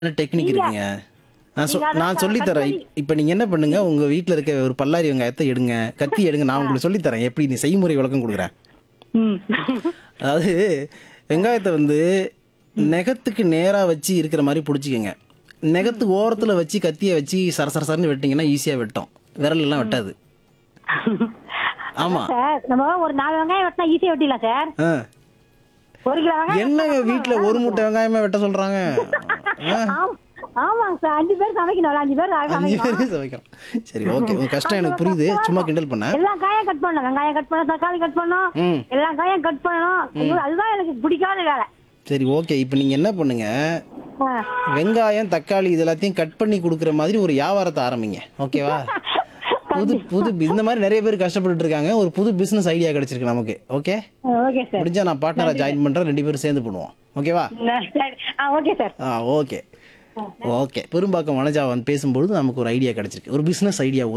Technique இருக்குங்க நான் சொ நான் சொல்லித்தரேன் இப்போ நீங்கள் என்ன பண்ணுங்க உங்கள் வீட்டில் இருக்க ஒரு பல்லாரி வெங்காயத்தை எடுங்க கத்தி எடுங்க நான் உங்களுக்கு சொல்லித்தரேன் எப்படி நீ செய்முறை விளக்கம் கொடுக்குறேன் ம் அதாவது வெங்காயத்தை வந்து நெகத்துக்கு நேராக வச்சு இருக்கிற மாதிரி பிடிச்சிக்கங்க நெகத்து ஓரத்தில் வச்சு கத்தியை வச்சு சர சர சரன்னு வெட்டிங்கன்னா ஈஸியாக வெட்டும் விரல் எல்லாம் வெட்டாது ஆமாம் சார் நம்ம ஒரு நாலு வெங்காயம் வெட்டினா ஈஸியா வெட்டிடலாம் சார் ஆ ஒரு கிலோ வெங்காயம் என்னங்க வீட்டில் ஒரு மூட்டை வெங்காயமே வெட்ட சொல்கிறாங்க ஆம்- ஆமாங்க சார் அஞ்சு பேர் சமைக்கணும்ல அஞ்சு பேர் அஞ்சு சமைக்கணும் பேருக்கு சமைக்கிறோம் சரி ஓகே உங்கள் கஷ்டம் எனக்கு புரியுது சும்மா கிண்டல் பண்ணேன் எல்லா காயும் கட் பண்ணணும் வெங்காயம் கட் பண்ணணும் தக்காளி கட் பண்ணணும் ம் எல்லா காயும் கட் பண்ணணும் ஐயோ, அதுதான் எனக்கு பிடிக்காத வேலை சரி ஓகே இப்போ நீங்கள் என்ன பண்ணுங்க ஆ. வெங்காயம் தக்காளி இது எல்லாத்தையும் கட் பண்ணி கொடுக்குற மாதிரி ஒரு வியாபாரத்தை ஆரம்பிங்க ஓகேவா புது புது இந்த மாதிரி நிறைய பேர் கஷ்டப்பட்டுட்டு இருக்காங்க ஒரு புது பிசினஸ் ஐடியா கிடைச்சிருக்கு நமக்கு ஓகே ஓகே சார் முடிஞ்சா நான் பார்ட்னரா ஜாயின் பண்றேன் ரெண்டு பேரும் சேர்ந்து பண்ணுவோம் ஓகேவா சரி ஆ ஓகே சார் ஆ ஓகே ஓகே பெரும்பாக்கம் வனஜா வந்து பேசும்பொழுது நமக்கு ஒரு ஐடியா கிடைச்சிருக்கு ஒரு பிசினஸ் ஐடியா